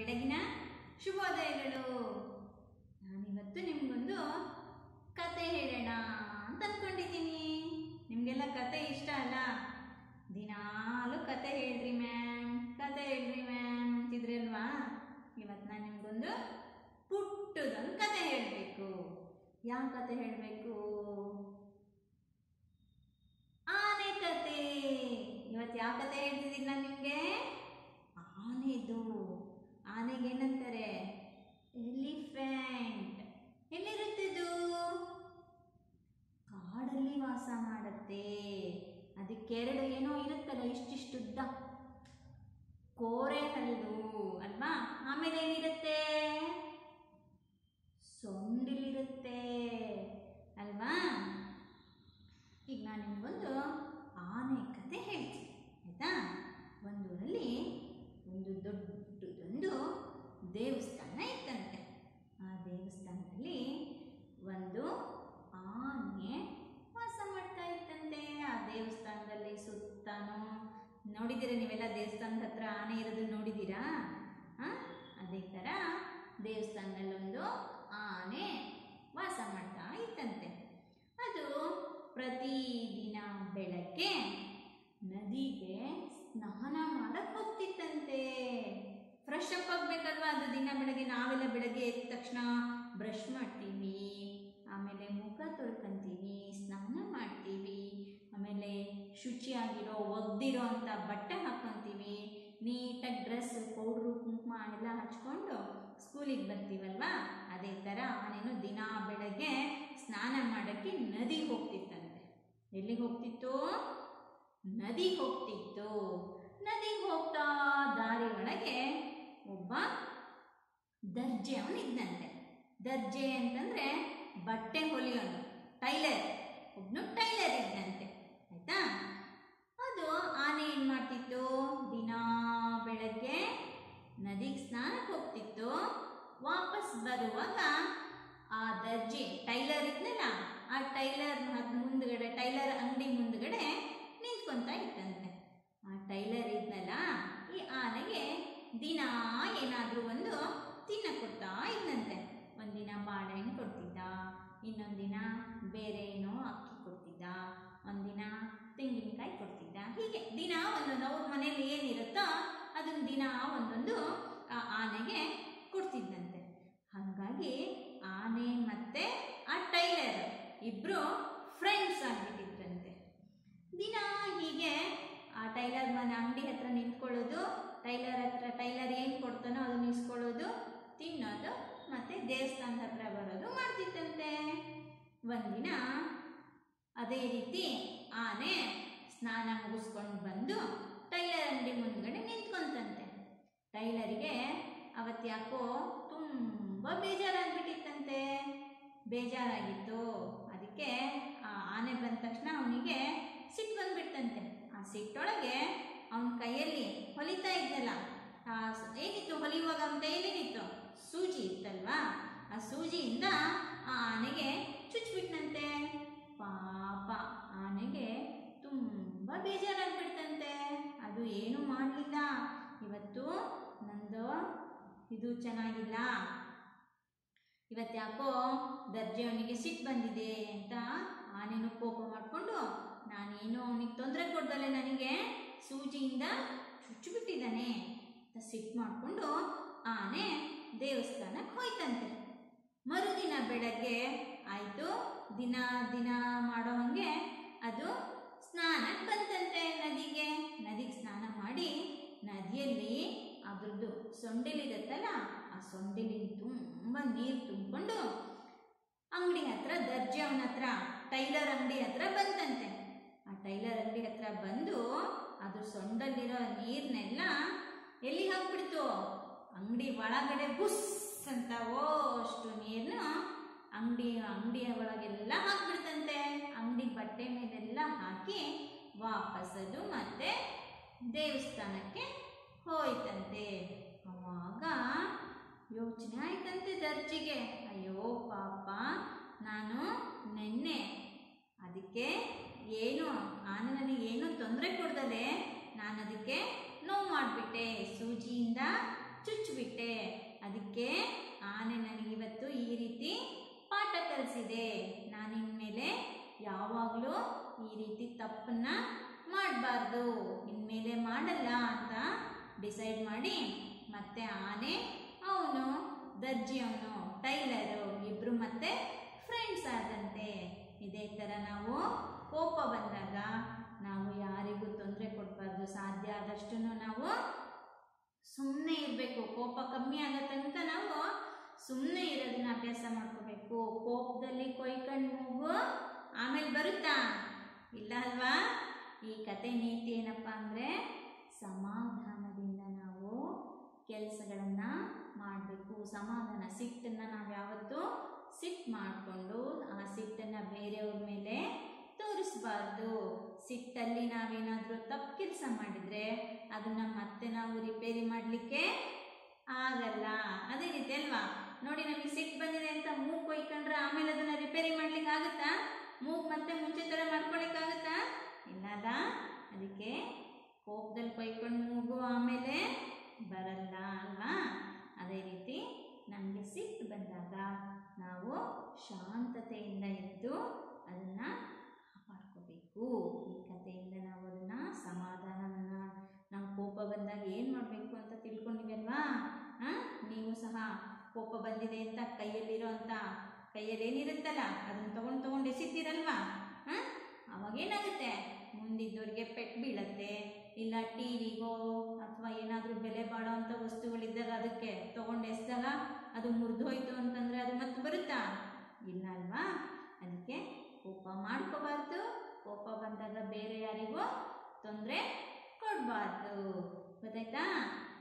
ಬೆಳಗಿನ ಶುಭೋದಯಗಳು ನಾನಿವತ್ತು ನಿಮಗೊಂದು ಕತೆ ಹೇಳೋಣ ಅಂತ ಅಂದ್ಕೊಂಡಿದ್ದೀನಿ ನಿಮಗೆಲ್ಲ ಕತೆ ಇಷ್ಟ ಅಲ್ಲ ದಿನಾಲು ಕತೆ ಹೇಳ್ರಿ ಮ್ಯಾಮ್ ಕತೆ ಹೇಳ್ರಿ ಮ್ಯಾಮ್ ಅಂತಿದ್ರಲ್ವಾ ಇವತ್ತು ನಾನು ನಿಮಗೊಂದು ಪುಟ್ಟದೊಂದು ಕತೆ ಹೇಳಬೇಕು ಯಾವ ಕತೆ ಹೇಳಬೇಕು ಆನೆ ಕತೆ ಇವತ್ತು ಯಾವ ಕತೆ ಹೇಳ್ತಿದ್ದೀನಿ ನಾನು ನಿಮಗೆ ಆನೆದು ಆನೆಗೆ ಏನಂತಾರೆ ಎಲಿಫೆಂಟ್ ಎಲ್ಲಿರುತ್ತಿದು ಕಾಡಲ್ಲಿ ವಾಸ ಮಾಡುತ್ತೆ ಅದಕ್ಕೆರಡು ಏನೋ ಇರುತ್ತಲ್ಲ ಇಷ್ಟಿಷ್ಟುದ್ದ ಕೋರೆ ಹಲ್ಲು ಅಲ್ವಾ ಆಮೇಲೆ ಏನಿರುತ್ತೆ ಸೊಂಡಿಲಿರುತ್ತೆ ಅಲ್ವಾ ಈಗ ನಾನು ನಿಮಗೊಂದು ಆನೆ ಕತೆ ಹೇಳ್ತೀನಿ ಆಯಿತಾ ಒಂದೂರಲ್ಲಿ ಒಂದು ದೊಡ್ಡದೊಂದು ದೇವಸ್ಥಾನ ಇತ್ತಂತೆ ಆ ದೇವಸ್ಥಾನದಲ್ಲಿ ಒಂದು ಆನೆ ವಾಸ ಮಾಡ್ತಾ ಇತ್ತಂತೆ ಆ ದೇವಸ್ಥಾನದಲ್ಲಿ ಸುತ್ತಾನು ನೋಡಿದ್ದೀರಾ ನೀವೆಲ್ಲ ದೇವಸ್ಥಾನದ ಹತ್ರ ಆನೆ ಇರೋದು ನೋಡಿದ್ದೀರಾ ಹಾಂ ಅದೇ ಥರ ದೇವಸ್ಥಾನದಲ್ಲಿ ಒಂದು ಆನೆ ವಾಸ ಮಾಡ್ತಾ ಇತ್ತಂತೆ ಅದು ಪ್ರತಿದಿನ ಬೆಳಗ್ಗೆ ನದಿಗೆ ಸ್ನಾನ ಮಾಡಕ್ ಹೋಗ್ತಿತ್ತಂತೆ ಫ್ರೆಶ್ ಅಪ್ ಆಗ್ಬೇಕಲ್ವಾ ಅದು ದಿನ ಬೆಳಗ್ಗೆ ನಾವೆಲ್ಲ ಬೆಳಗ್ಗೆ ಎದ್ದ ತಕ್ಷಣ ಬ್ರಷ್ ಮಾಡ್ತೀವಿ ಆಮೇಲೆ ಮುಖ ತೊಳ್ಕೊಂತೀವಿ ಸ್ನಾನ ಮಾಡ್ತೀವಿ ಆಮೇಲೆ ಶುಚಿಯಾಗಿರೋ ಒಗ್ದಿರೋ ಅಂತ ಬಟ್ಟೆ ಹಾಕ್ಕೊಂತೀವಿ ನೀಟಾಗಿ ಡ್ರೆಸ್ ಪೌಡ್ರು ಕುಂಕುಮ ಎಲ್ಲ ಹಚ್ಕೊಂಡು ಸ್ಕೂಲಿಗೆ ಬರ್ತೀವಲ್ವಾ ಅದೇ ಥರ ಅವನೇನು ದಿನ ಬೆಳಗ್ಗೆ ಸ್ನಾನ ಮಾಡೋಕ್ಕೆ ನದಿಗೆ ಹೋಗ್ತಿತ್ತಂತೆ ಎಲ್ಲಿಗೆ ಹೋಗ್ತಿತ್ತು ನದಿಗೆ ಹೋಗ್ತಿತ್ತು ನದಿಗೆ ಹೋಗ್ತಾ ದಾರಿ ಒಳಗೆ ಒಬ್ಬ ದರ್ಜೆ ಅವನಿದ್ದಂತೆ ದರ್ಜೆ ಅಂತಂದ್ರೆ ಬಟ್ಟೆ ಹೊಲಿಯೋನು ಟೈಲರ್ ಒಬ್ನು ಟೈಲರ್ ಇದ್ದಂತೆ ಆಯ್ತಾ ಅದು ಆನೆ ಏನು ಮಾಡ್ತಿತ್ತು ದಿನ ಬೆಳಗ್ಗೆ ನದಿಗೆ ಸ್ನಾನಕ್ಕೆ ಹೋಗ್ತಿತ್ತು ವಾಪಸ್ ಬರುವಾಗ ಆ ದರ್ಜಿ ಟೈಲರ್ ಇದ್ನಲ್ಲ ಆ ಟೈಲರ್ ಮುಂದ್ಗಡೆ ಟೈಲರ್ ಅಂಗಡಿ ಮುಂದ್ಗಡೆ ನಿಂತ್ಕೊಂತ ಇತ್ತಂತೆ ಆ ಟೈಲರ್ ಇದ್ನಲ್ಲ ಈ ಆನೆಗೆ ದಿನ ಏನಾದರೂ ಒಂದು ತಿನ್ನ ಕೊಡ್ತಾ ಇದ್ದಂತೆ ಒಂದಿನ ಬಾಳೆಹಣ್ಣು ಕೊಡ್ತಿದ್ದ ಇನ್ನೊಂದು ದಿನ ಬೇರೆ ಏನೋ ಅಕ್ಕಿ ಕೊಡ್ತಿದ್ದ ಒಂದಿನ ತೆಂಗಿನಕಾಯಿ ಕೊಡ್ತಿದ್ದ ಹೀಗೆ ದಿನ ಒಂದೊಂದು ಅವ್ರ ಮನೇಲಿ ಏನಿರುತ್ತೋ ಅದನ್ನ ದಿನ ಒಂದೊಂದು ಆ ಆನೆಗೆ ಕೊಡ್ತಿದ್ದಂತೆ ಹಾಗಾಗಿ ಆನೆ ಮತ್ತೆ ಆ ಟೈಲರ್ ಇಬ್ರು ಫ್ರೆಂಡ್ಸ್ ಆಗಿಬಿಟ್ಟಿದ್ರಂತೆ ದಿನ ಹೀಗೆ ಆ ಟೈಲರ್ ಮನೆ ಅಂಗಡಿ ಹತ್ರ ನಿಂತ್ಕೊಳ್ಳೋದು ಟೈಲರ್ ಹತ್ರ ಟೈಲರ್ ಏನು ಕೊಡ್ತಾನೋ ಅದನ್ನ ಇಸ್ಕೊಳ್ಳೋದು ತಿನ್ನೋದು ಮತ್ತೆ ದೇವಸ್ಥಾನದ ಹತ್ರ ಬರೋದು ಮಾಡ್ತಿತ್ತಂತೆ ಒಂದಿನ ಅದೇ ರೀತಿ ಆನೆ ಸ್ನಾನ ಮುಗಿಸ್ಕೊಂಡು ಬಂದು ಟೈಲರ್ ಅಂಗಡಿ ಮುಂದ್ಗಡೆ ನಿಂತ್ಕೊಂತಂತೆ ಟೈಲರಿಗೆ ಅವತ್ತು ಯಾಕೋ ತುಂಬ ಬೇಜಾರಾಗ್ಬಿಟ್ಟಿತ್ತಂತೆ ಬೇಜಾರಾಗಿತ್ತು ಅದಕ್ಕೆ ಆ ಆನೆ ಬಂದ ತಕ್ಷಣ ಅವನಿಗೆ ಸಿಟ್ಟು ಬಂದ್ಬಿಡ್ತಂತೆ ಆ ಸಿಟ್ಟೊಳಗೆ ಅವನ ಕೈಯಲ್ಲಿ ಹೊಲಿತಾ ಇದ್ದಲ್ಲ ಆ ಸ- ಏನಿತ್ತು ಹೊಲಿಯುವಾಗ ಅವನ ಕೈಯಲ್ಲೇನಿತ್ತು ಸೂಜಿ ಇತ್ತಲ್ವಾ ಆ ಸೂಜಿಯಿಂದ ಆ ಆನೆಗೆ ಚುಚ್ಬಿಟ್ನಂತೆ ಪಾಪ ಆನೆಗೆ ತುಂಬ ಬೇಜಾರಾಗ್ಬಿಡ್ತಂತೆ ಅದು ಏನು ಮಾಡಲಿಲ್ಲ ಇವತ್ತು ನಂದು ಇದು ಚೆನ್ನಾಗಿಲ್ಲ ಇವತ್ತು ಯಾಕೋ ದರ್ಜೆಯವನಿಗೆ ಸಿಟ್ಟು ಬಂದಿದೆ ಅಂತ ಆನೆನು ಕೋಪ ಮಾಡಿಕೊಂಡು ನಾನೇನು ಅವನಿಗೆ ತೊಂದರೆ ಕೊಡ್ದಲೆ ನನಗೆ ಸೂಜಿಯಿಂದ ಚುಚ್ಚಿಬಿಟ್ಟಿದ್ದಾನೆ ಅಂತ ಸಿಟ್ಟು ಮಾಡಿಕೊಂಡು ಆನೆ ದೇವಸ್ಥಾನಕ್ಕೆ ಹೋಯ್ತಂತೆ ಮರುದಿನ ಬೆಳಗ್ಗೆ ಆಯಿತು ದಿನ ದಿನ ಮಾಡೋ ಹಾಗೆ ಅದು ಸ್ನಾನಕ್ಕೆ ಬಂತಂತೆ ನದಿಗೆ ನದಿಗೆ ಸ್ನಾನ ಮಾಡಿ ನದಿಯಲ್ಲಿ ಅದ್ರದ್ದು ಸೊಂಡಿಲಿರುತ್ತಲ್ಲ ಆ ಸೊಂಡಿಲಿ ತುಂಬ ನೀರು ತುಂಬಿಕೊಂಡು ಅಂಗಡಿ ಹತ್ರ ದರ್ಜೆ ಅವನ ಹತ್ರ ಟೈಲರ್ ಅಂಗಡಿ ಹತ್ರ ಬಂತಂತೆ ಆ ಟೈಲರ್ ಅಂಗಡಿ ಹತ್ರ ಬಂದು ಅದ್ರ ಸೊಂಡಲ್ಲಿರೋ ನೀರನ್ನೆಲ್ಲ ಎಲ್ಲಿ ಹಾಕ್ಬಿಡ್ತು ಅಂಗಡಿ ಒಳಗಡೆ ಬುಸ್ ಅಂತ ಓಷ್ಟು ನೀರನ್ನ ಅಂಗಡಿ ಅಂಗಡಿಯ ಒಳಗೆಲ್ಲ ಹಾಕ್ಬಿಡ್ತಂತೆ ಅಂಗಡಿ ಬಟ್ಟೆ ಮೇಲೆಲ್ಲ ಹಾಕಿ ವಾಪಸ್ ಅದು ಮತ್ತೆ ದೇವಸ್ಥಾನಕ್ಕೆ ಹೋಯ್ತಂತೆ ಅವಾಗ ಯೋಚನೆ ಆಯ್ತಂತೆ ದರ್ಜಿಗೆ ಅಯ್ಯೋ ಪಾಪ ನಾನು ನೆನ್ನೆ ಅದಕ್ಕೆ ಏನು ಆನೆ ನನಗೆ ಏನು ತೊಂದರೆ ಕೊಡ್ದಲೆ ನಾನು ಅದಕ್ಕೆ ನೋವು ಮಾಡಿಬಿಟ್ಟೆ ಸೂಜಿಯಿಂದ ಚುಚ್ಚಿಬಿಟ್ಟೆ ತಪ್ಪನ್ನ ಮಾಡಬಾರ್ದು ಇನ್ಮೇಲೆ ಮಾಡಲ್ಲ ಅಂತ ಡಿಸೈಡ್ ಮಾಡಿ ಮತ್ತೆ ಆನೆ ಅವನು ದರ್ಜಿ ಅವನು ಟೈಲರು ಇಬ್ಬರು ಮತ್ತೆ ಫ್ರೆಂಡ್ಸ್ ಆದಂತೆ ಇದೇ ಥರ ನಾವು ಕೋಪ ಬಂದಾಗ ನಾವು ಯಾರಿಗೂ ತೊಂದರೆ ಕೊಡಬಾರ್ದು ಸಾಧ್ಯ ಆದಷ್ಟು ನಾವು ಸುಮ್ಮನೆ ಇರಬೇಕು ಕೋಪ ಕಮ್ಮಿ ಆಗೋ ತನಕ ನಾವು ಸುಮ್ಮನೆ ಇರೋದನ್ನ ಅಭ್ಯಾಸ ಮಾಡ್ಕೋಬೇಕು ಕೋಪದಲ್ಲಿ ಕೊಯ್ಕೊಂಡು ಮೂಗು ಆಮೇಲೆ ಬರುತ್ತಾ ಇಲ್ಲ ಅಲ್ವಾ ಈ ಕತೆ ನೀತಿ ಏನಪ್ಪ ಅಂದರೆ ಸಮಾಧಾನದಿಂದ ನಾವು ಕೆಲಸಗಳನ್ನು ಮಾಡಬೇಕು ಸಮಾಧಾನ ಸಿಟ್ಟನ್ನು ನಾವು ಯಾವತ್ತೂ ಸಿಟ್ಟು ಮಾಡಿಕೊಂಡು ಆ ಸಿಟ್ಟನ್ನು ಬೇರೆಯವ್ರ ಮೇಲೆ ತೋರಿಸಬಾರ್ದು ಸಿಟ್ಟಲ್ಲಿ ನಾವೇನಾದರೂ ತಪ್ಪು ಕೆಲಸ ಮಾಡಿದರೆ ಅದನ್ನು ಮತ್ತೆ ನಾವು ರಿಪೇರಿ ಮಾಡಲಿಕ್ಕೆ ಆಗಲ್ಲ ಅದೇ ರೀತಿ ಅಲ್ವಾ ನೋಡಿ ನಮಗೆ ಸಿಟ್ಟು ಬಂದಿದೆ ಅಂತ ಮೂಗು ಕೊಯ್ಕೊಂಡ್ರೆ ಆಮೇಲೆ ಅದನ್ನು ರಿಪೇರಿ ಮಾಡ್ಲಿಕ್ಕೆ ಆಗುತ್ತಾ ಮೂಗು ಮತ್ತೆ ಮುಂಚೆ ಥರ ಮಾಡ್ಕೊಳಕ್ಕಾಗುತ್ತಾ ಇಲ್ಲ ಅಲ್ಲ ಅದಕ್ಕೆ ಕೋಪದಲ್ಲಿ ಕೊಯ್ಕೊಂಡು ಮೂಗು ಆಮೇಲೆ ಬರಲ್ಲ ಅಲ್ವಾ ಅದೇ ರೀತಿ ನಮಗೆ ಸಿಟ್ಟು ಬಂದಾಗ ನಾವು ಶಾಂತತೆಯಿಂದ ಇದ್ದು ಅದನ್ನು ಕಾಪಾಡ್ಕೋಬೇಕು ಈ ಕಥೆಯಿಂದ ನಾವು ಅದನ್ನು ಸಮಾಧಾನವನ್ನು ನಾವು ಕೋಪ ಬಂದಾಗ ಏನು ಮಾಡಬೇಕು ಅಂತ ತಿಳ್ಕೊಂಡಿವಲ್ವಾ ಹಾಂ ನೀವು ಸಹ ಕೋಪ ಬಂದಿದೆ ಅಂತ ಕೈಯಲ್ಲಿರೋ ಅಂತ ಕೈಯಲ್ಲಿ ಏನಿರುತ್ತಲ್ಲ ಅದನ್ನು ತೊಗೊಂಡು ತೊಗೊಂಡು ಎಸಿತೀರಲ್ವಾ ಹಾಂ ಅವಾಗೇನಾಗುತ್ತೆ ಮುಂದಿದ್ದವ್ರಿಗೆ ಪೆಟ್ಟು ಬೀಳತ್ತೆ ಇಲ್ಲ ಟಿ ವಿಗೋ ಅಥವಾ ಏನಾದರೂ ಬೆಲೆ ಬಾಳೋ ಅಂಥ ವಸ್ತುಗಳಿದ್ದಾಗ ಅದಕ್ಕೆ ತೊಗೊಂಡು ಎಸ್ದಾಗ ಅದು ಮುರಿದೋಯ್ತು ಅಂತಂದರೆ ಅದು ಮತ್ತೆ ಬರುತ್ತಾ ಇಲ್ಲ ಅಲ್ವಾ ಅದಕ್ಕೆ ಕೋಪ ಮಾಡ್ಕೋಬಾರ್ದು ಕೋಪ ಬಂದಾಗ ಬೇರೆ ಯಾರಿಗೂ ತೊಂದರೆ ಕೊಡಬಾರ್ದು ಗೊತ್ತಾಯ್ತಾ